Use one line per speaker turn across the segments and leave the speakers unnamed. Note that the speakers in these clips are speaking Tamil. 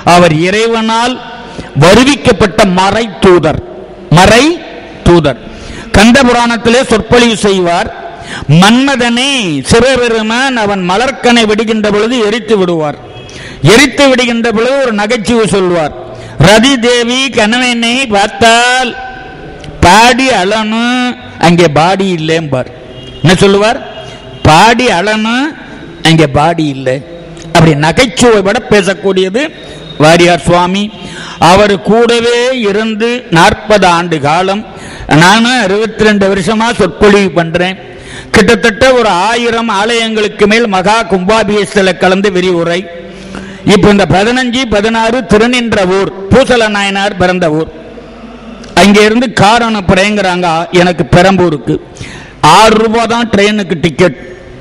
அவர் இறைவனால் வருவிக்கப்பட்ட மறை தூதர் மறை தூதர் கந்த புராணத்திலே சொற்பொழிவு செய்வார் மன்மதனை சிவபெருமான் அவன் மலர்க்கனை விடுகின்ற பொழுது எரித்து விடுவார் எரித்து விடுகின்ற பொழுது ஒரு நகைச்சுவை சொல்வார் ரதி தேவி கணவனை பார்த்தால் பாடி அழணும் அங்கே பாடி இல்லைம்பார் என்ன சொல்லுவார் பாடி அழணும் அங்கே பாடி இல்லை அப்படி நகைச்சுவை விட பேசக்கூடியது வாரியார் சுவாமி அவர் கூடவே இருந்து நாற்பது ஆண்டு காலம் நானும் அறுபத்தி ரெண்டு வருஷமா சொற்பொழிவு பண்றேன் கிட்டத்தட்ட ஒரு ஆயிரம் ஆலயங்களுக்கு மேல் மகா கும்பாபியத்தில் கலந்து விரிவுரை இப்போ இந்த பதினஞ்சு பதினாறு திருநின்ற ஊர் பூசல நாயனார் பிறந்த ஊர் அங்க இருந்து கார் அனுப்புறேங்கிறாங்க எனக்கு பெரம்பூருக்கு ஆறு ரூபாய் தான் ட்ரெயினுக்கு டிக்கெட்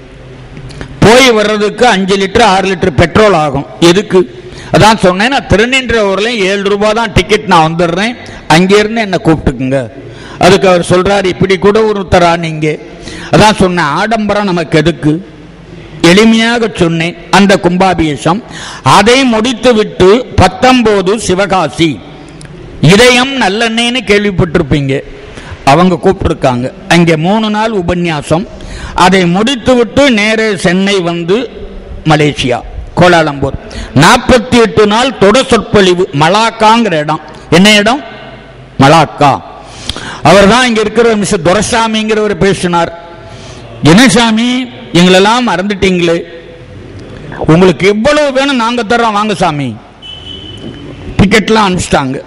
போய் வர்றதுக்கு அஞ்சு லிட்டர் ஆறு லிட்டர் பெட்ரோல் ஆகும் எதுக்கு அதான் சொன்னேன் நான் திருநின்ற ஊர்ல ஏழு ரூபாய் தான் டிக்கெட் நான் வந்துடுறேன் அங்கிருந்து என்னை கூப்பிட்டுக்குங்க அதுக்கு அவர் சொல்றாரு இப்படி கூட ஒருத்தரா நீங்க அதான் சொன்னேன் ஆடம்பரம் நமக்கு எதுக்கு எளிமையாக சொன்னேன் அந்த கும்பாபிஷம் அதை முடித்து விட்டு பத்தொன்பது சிவகாசி இதயம் நல்லெண்ணெய்னு கேள்விப்பட்டிருப்பீங்க அவங்க கூப்பிட்டுருக்காங்க அங்கே மூணு நாள் உபன்யாசம் அதை முடித்து விட்டு நேரே சென்னை வந்து மலேசியா கோலாலம்பூர் நாற்பத்தி எட்டு நாள் தொட சொற்பொழிவு மலாக்காங்கிற இடம் என்ன இடம் மலாக்கா அவர் தான் இங்க இருக்கிற மிஸ்டர் துரசாமிங்கிறவர் பேசினார் என்ன சாமி எங்களெல்லாம் மறந்துட்டீங்களே உங்களுக்கு எவ்வளவு வேணும் நாங்க தர்றோம் வாங்க சாமி டிக்கெட்லாம் அனுப்பிச்சிட்டாங்க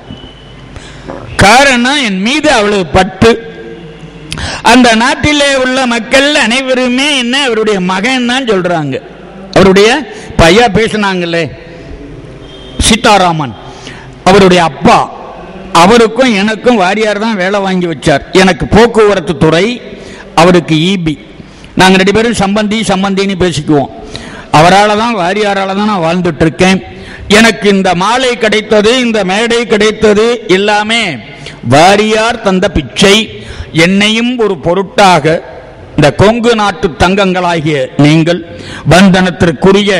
காரணம் என் மீது அவ்வளவு பட்டு அந்த நாட்டிலே உள்ள மக்கள் அனைவருமே என்ன அவருடைய மகன் தான் சொல்றாங்க அவருடைய பையா பேசினாங்களே சீதாராமன் அவருடைய அப்பா அவருக்கும் எனக்கும் வாரியார் தான் வேலை வாங்கி வச்சார் எனக்கு போக்குவரத்து துறை அவருக்கு ஈபி நாங்கள் ரெண்டு பேரும் சம்பந்தி சம்பந்தின்னு பேசிக்குவோம் அவரால் தான் வாரியாரால் தான் நான் வாழ்ந்துட்டு இருக்கேன் எனக்கு இந்த மாலை கிடைத்தது இந்த மேடை கிடைத்தது எல்லாமே வாரியார் தந்த பிச்சை என்னையும் ஒரு பொருட்டாக இந்த கொங்கு நாட்டு தங்கங்களாகிய நீங்கள் பந்தனத்திற்குரிய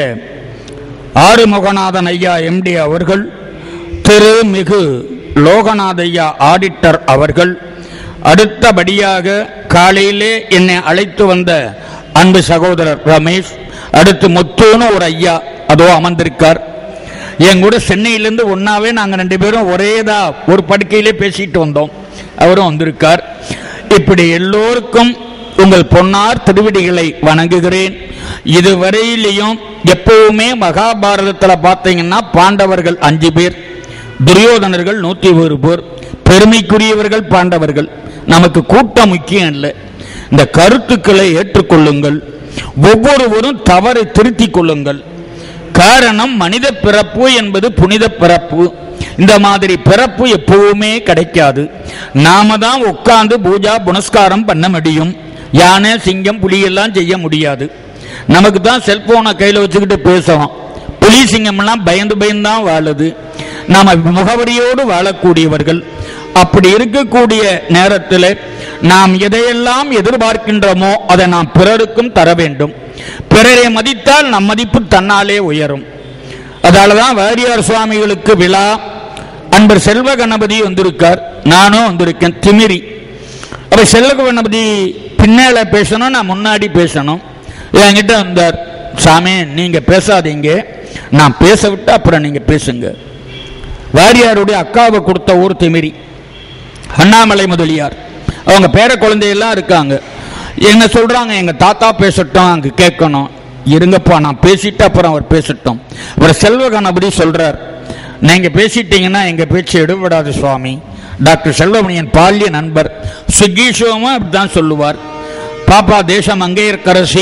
ஆறுமுகநாதன் ஐயா எம்டி அவர்கள் திரு மிகு லோகநாத ஐயா ஆடிட்டர் அவர்கள் அடுத்தபடியாக காலையிலே என்னை அழைத்து வந்த அன்பு சகோதரர் ரமேஷ் அடுத்து முத்துன்னு ஒரு ஐயா அதோ அமர்ந்திருக்கார் என் கூட சென்னையிலேருந்து ஒன்னாவே நாங்கள் ரெண்டு பேரும் ஒரேதா ஒரு படுக்கையிலே பேசிட்டு வந்தோம் அவரும் வந்திருக்கார் இப்படி எல்லோருக்கும் உங்கள் பொன்னார் திருவிடிகளை வணங்குகிறேன் இதுவரையிலையும் எப்பவுமே மகாபாரதத்தில் பார்த்தீங்கன்னா பாண்டவர்கள் அஞ்சு பேர் துரியோதனர்கள் நூற்றி ஒரு பேர் பெருமைக்குரியவர்கள் பாண்டவர்கள் நமக்கு கூட்டம் முக்கியம் இல்லை இந்த கருத்துக்களை ஏற்றுக்கொள்ளுங்கள் ஒவ்வொருவரும் தவறை திருத்திக் கொள்ளுங்கள் காரணம் மனித பிறப்பு என்பது புனித பிறப்பு இந்த மாதிரி பிறப்பு எப்பவுமே கிடைக்காது நாம தான் உட்கார்ந்து பூஜா புனஸ்காரம் பண்ண முடியும் யானை சிங்கம் புலி எல்லாம் செய்ய முடியாது நமக்கு தான் செல்போனை கையில் வச்சுக்கிட்டு பேசுறோம் புலி சிங்கம்லாம் பயந்து பயந்து தான் வாழுது நாம முகவரியோடு வாழக்கூடியவர்கள் அப்படி இருக்கக்கூடிய நேரத்தில் நாம் எதையெல்லாம் எதிர்பார்க்கின்றோமோ அதை நாம் பிறருக்கும் தர வேண்டும் பிறரை மதித்தால் நம் மதிப்பு தன்னாலே உயரும் அதால தான் வாரியார் சுவாமிகளுக்கு விழா அன்பர் செல்வ கணபதி வந்திருக்கார் நானும் வந்திருக்கேன் திமிரி அப்ப செல்வ கணபதி பின்னால பேசணும் நான் முன்னாடி பேசணும் என்கிட்ட வந்தார் சாமி நீங்க பேசாதீங்க நான் பேச விட்டு அப்புறம் நீங்க பேசுங்க வாரியாருடைய அக்காவை கொடுத்த ஊர் திமிரி அண்ணாமலை முதலியார் அவங்க பேர குழந்தையெல்லாம் இருக்காங்க என்ன சொல்றாங்க எங்க தாத்தா பேசட்டும் அங்க கேட்கணும் இருங்கப்பா நான் பேசிட்டு அப்புறம் அவர் பேசட்டும் அவர் செல்வ கணபதி சொல்றார் நீங்க பேசிட்டீங்கன்னா எங்க பேச்சு எடுபடாது சுவாமி டாக்டர் செல்வமணியன் பால்ய நண்பர் சுகீஷோமா அப்படிதான் சொல்லுவார் பாப்பா தேசம் அங்கேயர்கரசி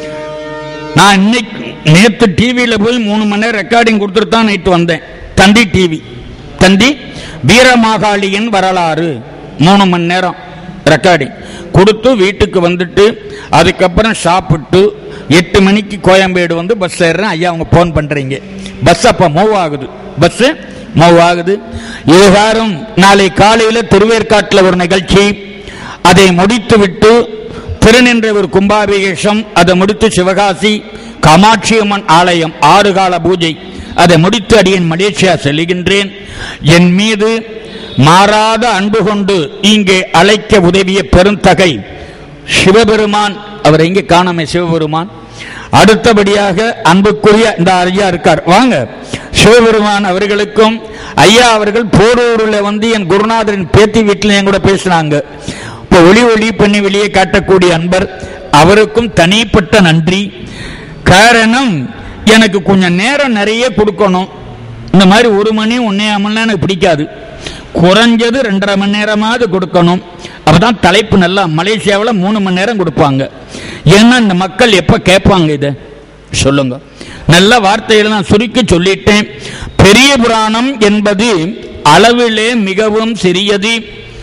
நான் இன்னைக்கு நேற்று டிவியில் போய் மூணு மணி நேரம் ரெக்கார்டிங் கொடுத்துட்டு தான் நைட்டு வந்தேன் தந்தி டிவி தந்தி வீரமாகாளியின் வரலாறு மூணு மணி நேரம் ரெக்கார்டிங் கொடுத்து வீட்டுக்கு வந்துட்டு அதுக்கப்புறம் சாப்பிட்டு எட்டு மணிக்கு கோயம்பேடு வந்து பஸ் ஏறுறேன் ஐயா அவங்க ஃபோன் பண்ணுறீங்க பஸ் அப்போ மூவ் ஆகுது பஸ்ஸு மூவ் ஆகுது இதுகாரம் நாளை காலையில் திருவேற்காட்டில் ஒரு நிகழ்ச்சி அதை முடித்து விட்டு திருநின்ற ஒரு கும்பாபிஷேகம் அதை முடித்து சிவகாசி காமாட்சி அம்மன் ஆலயம் ஆறு கால பூஜை அதை முடித்து அடியேன் மலேசியா செல்லுகின்றேன் என் மீது மாறாத அன்பு கொண்டு இங்கே அழைக்க உதவிய பெருந்தகை சிவபெருமான் அவர் எங்கே காணாமே சிவபெருமான் அடுத்தபடியாக அன்புக்குரிய இந்த ஐயா இருக்கார் வாங்க சிவபெருமான் அவர்களுக்கும் ஐயா அவர்கள் போரூரில் வந்து என் குருநாதரின் பேத்தி வீட்டில் என் கூட பேசினாங்க இப்போ ஒளி ஒளி பண்ணி வெளியே காட்டக்கூடிய அன்பர் அவருக்கும் தனிப்பட்ட நன்றி காரணம் எனக்கு கொஞ்சம் நேரம் நிறைய கொடுக்கணும் இந்த மாதிரி ஒரு மணி ஒன்னே மணி எனக்கு பிடிக்காது குறைஞ்சது ரெண்டரை மணி நேரமாவது கொடுக்கணும் அப்பதான் தலைப்பு நல்லா மலேசியாவில் மூணு மணி நேரம் கொடுப்பாங்க ஏன்னா இந்த மக்கள் எப்ப கேட்பாங்க இதை சொல்லுங்க நல்ல வார்த்தைகளை நான் சுருக்கி சொல்லிட்டேன் பெரிய புராணம் என்பது அளவிலே மிகவும் சிறியது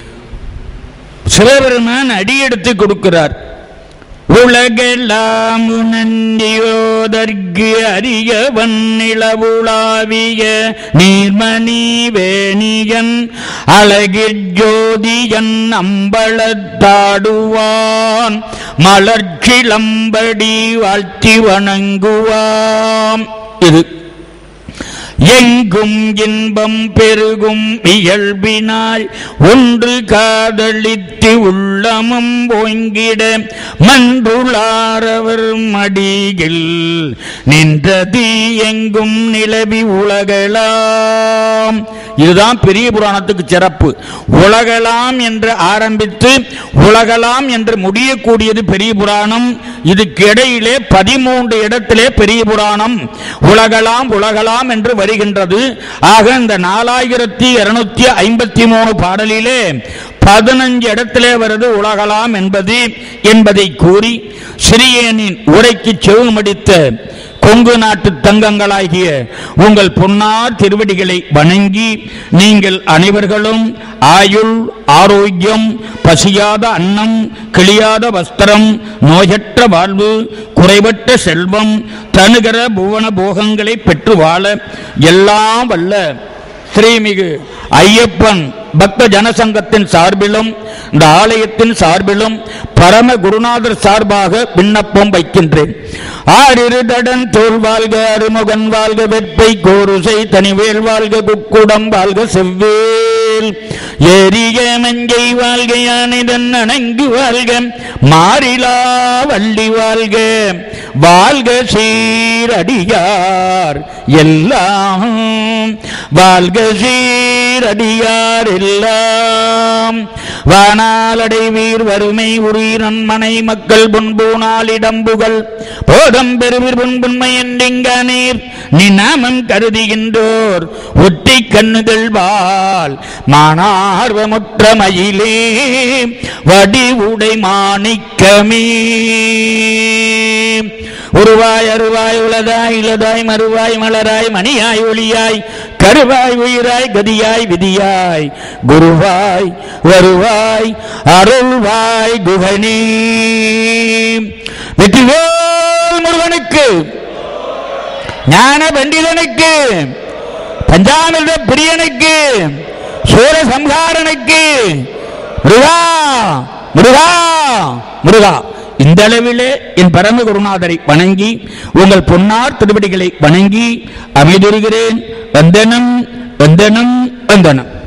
சிவபெருமான் அடியெடுத்து கொடுக்கிறார் உலகெல்லாம் உணர்ந்தியோதற்கு அரியவன் நிலவுலாவிய நீர்மணி வேணியன் அழகிற் ஜோதியன் அம்பலத்தாடுவான் மலர்ச்சிலம்படி வாழ்த்தி வணங்குவாம் இது எங்கும் இன்பம் பெருகும் இயல்பினாய் ஒன்று காதலித்து உள்ளமும் ஓங்கிட மன்றுளாரவர் மடியில் நின்றது எங்கும் நிலவி உலகலாம் இதுதான் பெரிய புராணத்துக்கு சிறப்பு உலகலாம் என்று ஆரம்பித்து உலகலாம் என்று முடியக்கூடியது பெரிய புராணம் இதுக்கு இடையிலே பதிமூன்று இடத்திலே பெரிய புராணம் உலகலாம் உலகலாம் என்று வருகின்றது ஆக இந்த நாலாயிரத்தி இருநூத்தி ஐம்பத்தி மூணு பாடலிலே பதினஞ்சு இடத்திலே வருது உலகலாம் என்பது என்பதை கூறி சிறியனின் உரைக்கு செவுமடித்த கொங்கு நாட்டு தங்கங்களாகிய உங்கள் பொன்னார் திருவடிகளை வணங்கி நீங்கள் அனைவர்களும் ஆயுள் ஆரோக்கியம் பசியாத அன்னம் கிளியாத வஸ்திரம் நோயற்ற வாழ்வு குறைவற்ற செல்வம் தனுகர புவன போகங்களை பெற்று வாழ எல்லாம் வல்ல ஸ்ரீமிகு ஐயப்பன் பக்த ஜனசங்கத்தின் சார்பிலும் இந்த ஆலயத்தின் சார்பிலும் பரம குருநாதர் சார்பாக விண்ணப்பம் வைக்கின்றேன் ஆறிருதடன் தோல் வாழ்க அருமுகன் வாழ்க வெற்பை கோருசை தனிவேல் வாழ்க குக்குடம் வாழ்க செவ்வேல் ஏரிய மஞ்சை வாழ்க யானிதன் அணங்கு வாழ்க மாறிலா வள்ளி வாழ்க வாழ்க சீரடியார் எல்லாம் வாழ்க சீரடியார் எல்லாம் வானாலடைவீர் வறுமை உயிரன் மனை மக்கள் புன்பூனால் இடம்புகள் போதம் பெருவிர் புன்புண்மை என்றிங்க நீர் நீ நாமம் கருதுகின்றோர் ஒற்றை கண்ணுகள் வால் மானார்வமுற்ற மயிலே வடி உடை மாணிக்கமே உருவாய் அருவாய் உளதாய் இளதாய் மறுவாய் மலராய் மணியாய் ஒளியாய் கருவாய் உயிராய் கதியாய் விதியாய் குருவாய் வருவாய் அருள்வாய் குகனே வெற்றிவேல் முருகனுக்கு ஞான பண்டிதனுக்கு பஞ்சாமிர்த பிரியனுக்கு சூர சம்ஹாரனுக்கு முருகா முருகா முருகா இந்த அளவிலே என் பரம குருநாதரை வணங்கி உங்கள் பொன்னார் திருவடிகளை வணங்கி அமைதிருக்கிறேன் வந்தனம் வந்தனம் வந்தனம்